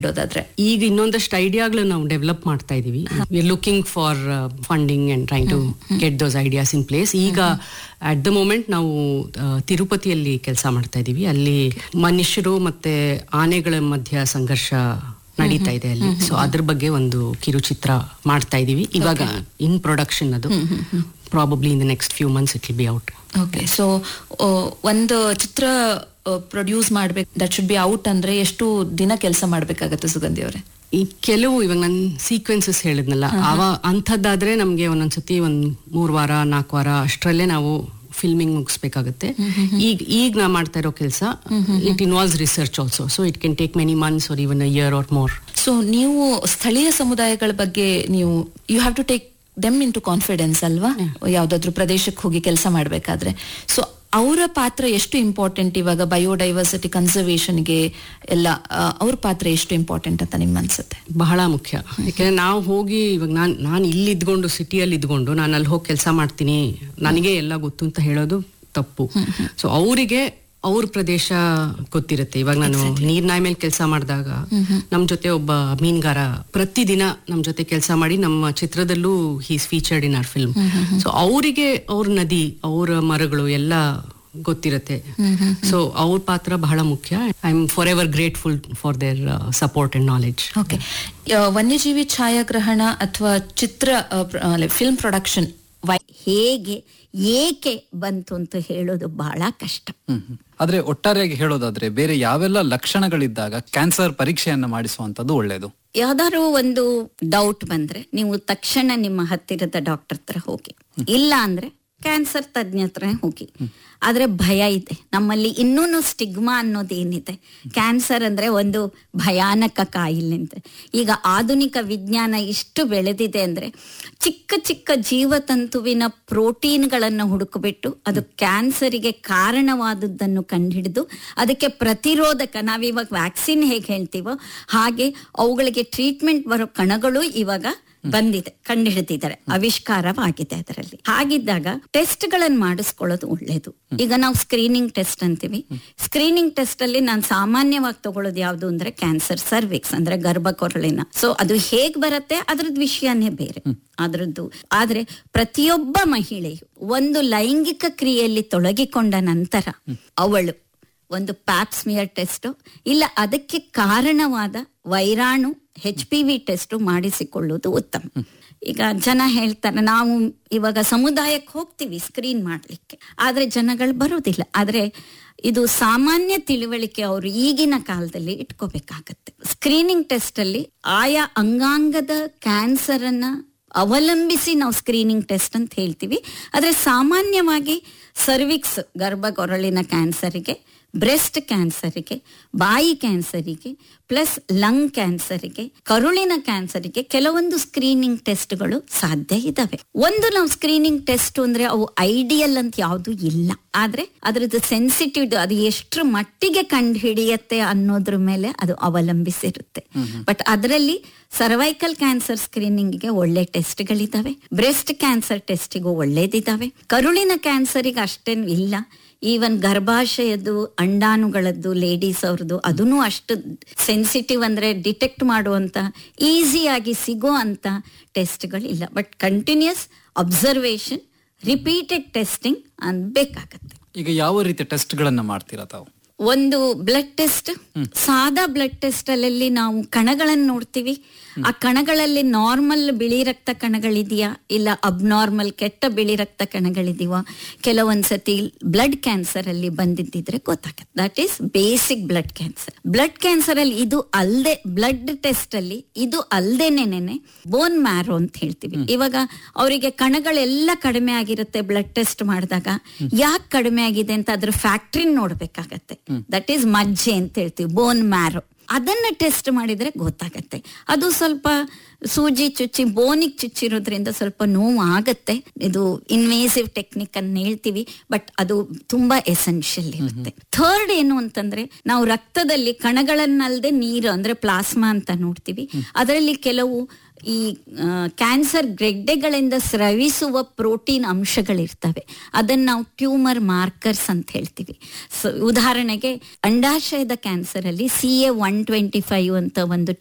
ಇಡೋದಾದ್ರೆ ಈಗ ಇನ್ನೊಂದಷ್ಟು ಐಡಿಯಾಗಳು ನಾವು ಡೆವಲಪ್ ಮಾಡ್ತಾ ಇದೀವಿ we looking for funding and trying to get those ideas in place ಈಗ ಅಟ್ ದ ಮೂಮೆಂಟ್ ನಾವು ಆ, ತಿರುಪತಿಯಲ್ಲಿ ಕೆಲಸ ಮಾಡ್ತಾ ಇದೀವಿ ಅಲ್ಲಿ ಮನುಷ್ಯರು ಮತ್ತೆ ಆನೆಗಳ ಮಧ್ಯ ಸಂಘರ್ಷ ನಡೀತಾ ಇದೆ ಅಲ್ಲಿ ಸೊ ಅದ್ರ ಬಗ್ಗೆ ಒಂದು ಕಿರುಚಿತ್ರ ಮಾಡ್ತಾ ಇದೀವಿ ಇವಾಗ ಇನ್ ಪ್ರೊಡಕ್ಷನ್ ಅದು probably in the next few months it will be out okay so ಒಂದು ಚಿತ್ರ ಪ್ರೊಡ್ಯೂಸ್ ಮಾಡ್ಬೇಕು ದಟ್ ಶುಡ್ ಬಿ ಔಟ್ ಅಂದ್ರೆ ಎಷ್ಟು ದಿನ ಕೆಲಸ ಮಾಡ್ಬೇಕಾಗತ್ತೆ ಸುಗಂಧಿ ಅವರೇ ಈ ಕೆಲವು ಇವಾಗ ನಾನು ಸೀಕ್ವೆನ್ಸಸ್ ಹೇಳಿದ್ನಲ್ಲ ಅವ ಅಂಥದ್ದಾದ್ರೆ ನಮ್ಗೆ ಒಂದೊಂದ್ಸತಿ ಒಂದ್ ಮೂರ್ ವಾರ ನಾಲ್ಕು ವಾರ ಅಷ್ಟರಲ್ಲೇ ನಾವು ಫಿಲ್ಮಿಂಗ್ ಮುಗಿಸ್ಬೇಕಾಗತ್ತೆ ಈಗ ಈಗ ನಾ ಮಾಡ್ತಾ ಇರೋ ಕೆಲಸ it involves research also so it can take many months or even a year or more so ನೀವು ಸ್ಥಳೀಯ ಸಮುದಾಯಗಳ ಬಗ್ಗೆ ನೀವು you have to take them into confidence ಅಲ್ವಾ ಯಾವ್ದಾದ್ರು ಪ್ರದೇಶಕ್ಕೆ ಹೋಗಿ ಕೆಲಸ ಮಾಡ್ಬೇಕಾದ್ರೆ ಸೊ ಅವರ ಪಾತ್ರ ಎಷ್ಟು ಇಂಪಾರ್ಟೆಂಟ್ ಇವಾಗ ಬಯೋಡೈವರ್ಸಿಟಿ ಕನ್ಸರ್ವೇಷನ್ಗೆ ಎಲ್ಲ ಆ, ಅವ್ರ ಪಾತ್ರ ಎಷ್ಟು ಇಂಪಾರ್ಟೆಂಟ್ ಅಂತ ನಿಮ್ ಅನ್ಸುತ್ತೆ ಬಹಳ ಮುಖ್ಯ ಯಾಕಂದ್ರೆ ನಾವು ಹೋಗಿ ಇವಾಗ ನಾನ್ ನಾನು ಇಲ್ಲಿ ಇದ್ಕೊಂಡು ಸಿಟಿಯಲ್ಲಿ ಇದ್ಕೊಂಡು ನಾನು ಅಲ್ಲಿ ಹೋಗಿ ಕೆಲಸ ಮಾಡ್ತೀನಿ ನನಗೆ ಎಲ್ಲ ಗೊತ್ತು ಅಂತ ಹೇಳೋದು ತಪ್ಪು ಸೊ ಅವರಿಗೆ ಅವ್ರ ಪ್ರದೇಶ ಗೊತ್ತಿರುತ್ತೆ ಇವಾಗ ನಾನು ನೀರ್ನಾಯ್ ಮೇಲೆ ಕೆಲಸ ಮಾಡಿದಾಗ ನಮ್ ಜೊತೆ ಒಬ್ಬ ಮೀನ್ಗಾರ ಪ್ರತಿದಿನ ನಮ್ ಜೊತೆ ಕೆಲಸ ಮಾಡಿ ನಮ್ಮ ಚಿತ್ರದಲ್ಲೂ he's featured in our film so ಅವರಿಗೆ ಅವ್ರ ನದಿ ಅವ್ರ ಮರಗಳು ಎಲ್ಲ ಗೊತ್ತಿರುತ್ತೆ ಸೊ ಅವ್ರ ಪಾತ್ರ ಬಹಳ ಮುಖ್ಯ I am forever grateful for their support and knowledge okay ವನ್ಯಜೀವಿ ಛಾಯಾಗ್ರಹಣ ಅಥವಾ ಚಿತ್ರ ಫಿಲ್ಮ್ ಪ್ರೊಡಕ್ಷನ್ ಹೇಗೆ ಏಕೆ ಬಂತು ಅಂತ ಹೇಳೋದು ಬಹಳ ಕಷ್ಟ ಹ್ಮ್ ಹ್ಮ್. ಆದ್ರೆ ಒಟ್ಟಾರೆಯಾಗಿ ಹೇಳೋದಾದ್ರೆ ಬೇರೆ ಯಾವೆಲ್ಲ ಲಕ್ಷಣಗಳಿದ್ದಾಗ ಕ್ಯಾನ್ಸರ್ ಪರೀಕ್ಷೆಯನ್ನ ಮಾಡಿಸುವಂತದ್ದು ಒಳ್ಳೆಯದು ಯಾವ್ದಾದ್ರು ಒಂದು ಡೌಟ್ ಬಂದ್ರೆ ನೀವು ತಕ್ಷಣ ನಿಮ್ಮ ಹತ್ತಿರದ ಡಾಕ್ಟರ್ ಹತ್ರ ಹೋಗಿ ಇಲ್ಲ ಅಂದ್ರೆ ಕ್ಯಾನ್ಸರ್ ತಜ್ಞ ಹತ್ರ ಹೋಗಿ ಆದ್ರೆ ಭಯ ಇದೆ ನಮ್ಮಲ್ಲಿ ಇನ್ನೂನು ಸ್ಟಿಗ್ಮಾ ಅನ್ನೋದೇನಿದೆ ಕ್ಯಾನ್ಸರ್ ಅಂದ್ರೆ ಒಂದು ಭಯಾನಕ ಕಾಯಿಲೆ ಅಂತ ಈಗ ಆಧುನಿಕ ವಿಜ್ಞಾನ ಇಷ್ಟು ಬೆಳೆದಿದೆ ಅಂದ್ರೆ ಚಿಕ್ಕ ಚಿಕ್ಕ ಜೀವತಂತುವಿನ ಪ್ರೋಟೀನ್ಗಳನ್ನು ಹುಡುಕಬಿಟ್ಟು ಅದು ಕ್ಯಾನ್ಸರಿಗೆ ಕಾರಣವಾದದ್ದನ್ನು ಕಂಡುಹಿಡಿದು ಅದಕ್ಕೆ ಪ್ರತಿರೋಧಕ ನಾವಿವಾಗ ವ್ಯಾಕ್ಸಿನ್ ಹೇಗೆ ಹೇಳ್ತೀವೋ ಹಾಗೆ ಅವುಗಳಿಗೆ ಟ್ರೀಟ್ಮೆಂಟ್ ಬರೋ ಕಣಗಳು ಇವಾಗ ಬಂದಿದೆ ಕಂಡುಹಿಡಿದಿದ್ದಾರೆ ಆವಿಷ್ಕಾರವಾಗಿದೆ ಅದರಲ್ಲಿ ಹಾಗಿದ್ದಾಗ ಟೆಸ್ಟ್ ಗಳನ್ನ ಮಾಡಿಸ್ಕೊಳ್ಳೋದು ಒಳ್ಳೇದು ಈಗ ನಾವು ಸ್ಕ್ರೀನಿಂಗ್ ಟೆಸ್ಟ್ ಅಂತೀವಿ ಸ್ಕ್ರೀನಿಂಗ್ ಟೆಸ್ಟ್ ಅಲ್ಲಿ ನಾನು ಸಾಮಾನ್ಯವಾಗಿ ತಗೊಳ್ಳೋದು ಯಾವ್ದು ಅಂದ್ರೆ ಕ್ಯಾನ್ಸರ್ ಸರ್ವಿಕ್ಸ್ ಅಂದ್ರೆ ಗರ್ಭಕೊರಳಿನ ಸೊ ಅದು ಹೇಗ್ ಬರುತ್ತೆ ಅದ್ರದ್ದು ವಿಷಯನೇ ಬೇರೆ ಅದ್ರದ್ದು ಆದ್ರೆ ಪ್ರತಿಯೊಬ್ಬ ಮಹಿಳೆಯು ಒಂದು ಲೈಂಗಿಕ ಕ್ರಿಯೆಯಲ್ಲಿ ತೊಡಗಿಕೊಂಡ ನಂತರ ಅವಳು ಒಂದು ಪ್ಯಾಪ್ಸ್ಮಿಯರ್ ಟೆಸ್ಟ್ ಇಲ್ಲ ಅದಕ್ಕೆ ಕಾರಣವಾದ ವೈರಾಣು ಹೆಚ್ ಪಿ ವಿ ಟೆಸ್ಟ್ ಮಾಡಿಸಿಕೊಳ್ಳುವುದು ಉತ್ತಮ ಈಗ ಜನ ಹೇಳ್ತಾರೆ ನಾವು ಇವಾಗ ಸಮುದಾಯಕ್ಕೆ ಹೋಗ್ತೀವಿ ಸ್ಕ್ರೀನ್ ಮಾಡ್ಲಿಕ್ಕೆ ಆದ್ರೆ ಜನಗಳು ಬರೋದಿಲ್ಲ ಆದ್ರೆ ಇದು ಸಾಮಾನ್ಯ ತಿಳುವಳಿಕೆ ಅವರು ಈಗಿನ ಕಾಲದಲ್ಲಿ ಇಟ್ಕೋಬೇಕಾಗತ್ತೆ ಸ್ಕ್ರೀನಿಂಗ್ ಟೆಸ್ಟ್ ಅಲ್ಲಿ ಆಯಾ ಅಂಗಾಂಗದ ಕ್ಯಾನ್ಸರ್ ಅನ್ನ ಅವಲಂಬಿಸಿ ನಾವು ಸ್ಕ್ರೀನಿಂಗ್ ಟೆಸ್ಟ್ ಅಂತ ಹೇಳ್ತೀವಿ ಆದ್ರೆ ಸಾಮಾನ್ಯವಾಗಿ ಸರ್ವಿಕ್ಸ್ ಗರ್ಭಗೊರಳಿನ ಕ್ಯಾನ್ಸರಿಗೆ ಬ್ರೆಸ್ಟ್ ಕ್ಯಾನ್ಸರಿಗೆ ಬಾಯಿ ಕ್ಯಾನ್ಸರಿಗೆ ಪ್ಲಸ್ ಲಂಗ್ ಕ್ಯಾನ್ಸರಿಗೆ ಕರುಳಿನ ಕ್ಯಾನ್ಸರಿಗೆ ಕೆಲವೊಂದು ಸ್ಕ್ರೀನಿಂಗ್ ಟೆಸ್ಟ್ಗಳು ಸಾಧ್ಯ ಇದಾವೆ ಒಂದು ನಾವು ಸ್ಕ್ರೀನಿಂಗ್ ಟೆಸ್ಟ್ ಅಂದ್ರೆ ಅವು ಐಡಿಯಲ್ ಅಂತ ಯಾವುದು ಇಲ್ಲ ಆದ್ರೆ ಅದ್ರದ್ದು ಸೆನ್ಸಿಟಿವ್ ಅದು ಎಷ್ಟ್ರ ಮಟ್ಟಿಗೆ ಕಂಡು ಹಿಡಿಯತ್ತೆ ಅನ್ನೋದ್ರ ಮೇಲೆ ಅದು ಅವಲಂಬಿಸಿರುತ್ತೆ ಬಟ್ ಅದರಲ್ಲಿ ಸರ್ವೈಕಲ್ ಕ್ಯಾನ್ಸರ್ ಸ್ಕ್ರೀನಿಂಗ್ಗೆ ಒಳ್ಳೆ ಟೆಸ್ಟ್ಗಳಿದಾವೆ ಬ್ರೆಸ್ಟ್ ಕ್ಯಾನ್ಸರ್ ಟೆಸ್ಟಿಗೂ ಒಳ್ಳೇದಿದಾವೆ ಕರುಳಿನ ಕ್ಯಾನ್ಸರಿಗೆ ಅಷ್ಟೇನು ಇಲ್ಲ ಈವನ್ ಗರ್ಭಾಶಯದ್ದು ಅಂಡಾಣುಗಳದ್ದು ಲೇಡೀಸ್ ಅವ್ರದ್ದು ಅದನ್ನು ಅಷ್ಟು ಸೆನ್ಸಿಟಿವ್ ಅಂದ್ರೆ ಡಿಟೆಕ್ಟ್ ಮಾಡುವಂತ ಈಸಿಯಾಗಿ ಸಿಗೋ ಅಂತ ಟೆಸ್ಟ್ಗಳಿಲ್ಲ but continuous observation repeated testing ಅನ್ ಬೇಕಾಗತ್ತೆ ಈಗ ಯಾವ ರೀತಿಯ ಟೆಸ್ಟ್ ಗಳನ್ನ ಮಾಡ್ತೀರಾ ತಾವು ಒಂದು ಬ್ಲಡ್ ಟೆಸ್ಟ್ ಸಾದಾ ಬ್ಲಡ್ ಟೆಸ್ಟ್ ಅಲ್ಲಿ ನಾವು ಕಣಗಳನ್ನು ನೋಡ್ತೀವಿ ಆ ಕಣಗಳಲ್ಲಿ ನಾರ್ಮಲ್ ಬಿಳಿ ರಕ್ತ ಕಣಗಳಿದೆಯಾ ಇಲ್ಲ ಅಬ್ನಾರ್ಮಲ್ ಕೆಟ್ಟ ಬಿಳಿ ರಕ್ತ ಕಣಗಳಿದೀವ ಕೆಲವೊಂದ್ಸತಿ ಬ್ಲಡ್ ಕ್ಯಾನ್ಸರ್ ಅಲ್ಲಿ ಬಂದಿದ್ದಿದ್ರೆ ಗೊತ್ತಾಗತ್ತೆ that is basic blood cancer blood cancer ಅಲ್ಲಿ ಇದು ಅಲ್ದೆ ಬ್ಲಡ್ ಟೆಸ್ಟ್ ಅಲ್ಲಿ ಇದು ಅಲ್ದೇನೇನೆ ಬೋನ್ ಮ್ಯಾರೋ ಅಂತ ಹೇಳ್ತೀವಿ ಇವಾಗ ಅವರಿಗೆ ಕಣಗಳೆಲ್ಲ ಕಡಿಮೆ ಆಗಿರುತ್ತೆ ಬ್ಲಡ್ ಟೆಸ್ಟ್ ಮಾಡಿದಾಗ ಯಾಕೆ ಕಡಿಮೆ ಆಗಿದೆ ಅಂತ ಅದ್ರ ಫ್ಯಾಕ್ಟ್ರಿ ನೋಡ್ಬೇಕಾಗತ್ತೆ ದಟ್ ಈಸ್ ಮಜ್ಜೆ ಅಂತ ಹೇಳ್ತೀವಿ ಬೋನ್ ಮ್ಯಾರೋ ಅದನ್ನ ಟೆಸ್ಟ್ ಮಾಡಿದ್ರೆ ಗೊತ್ತಾಗತ್ತೆ ಅದು ಸ್ವಲ್ಪ ಸೂಜಿ ಚುಚ್ಚಿ ಬೋನಿಗೆ ಚುಚ್ಚಿರೋದ್ರಿಂದ ಸ್ವಲ್ಪ ನೋವು ಆಗತ್ತೆ ಇದು ಇನ್ವೇಸಿವ್ ಟೆಕ್ನಿಕ್ ಅನ್ನ ಹೇಳ್ತೀವಿ ಬಟ್ ಅದು ತುಂಬಾ ಎಸೆನ್ಷಿಯಲ್ ಇರುತ್ತೆ ಥರ್ಡ್ ಏನು ಅಂತಂದ್ರೆ ನಾವು ರಕ್ತದಲ್ಲಿ ಕಣಗಳನ್ನಲ್ದೆ ನೀರು ಅಂದ್ರೆ ಪ್ಲಾಸ್ಮಾ ಅಂತ ನೋಡ್ತೀವಿ ಅದರಲ್ಲಿ ಕೆಲವು ಈ ಕ್ಯಾನ್ಸರ್ ಗೆಡ್ಡೆಗಳಿಂದ ಸ್ರವಿಸುವ ಪ್ರೋಟೀನ್ ಅಂಶಗಳಿರ್ತವೆ ಅದನ್ನ ನಾವು ಟ್ಯೂಮರ್ ಮಾರ್ಕರ್ಸ್ ಅಂತ ಹೇಳ್ತೀವಿ ಸೊ ಉದಾಹರಣೆಗೆ ಅಂಡಾಶಯದ ಕ್ಯಾನ್ಸರ್ ಅಲ್ಲಿ C A one twenty five ಅಂತ ಒಂದು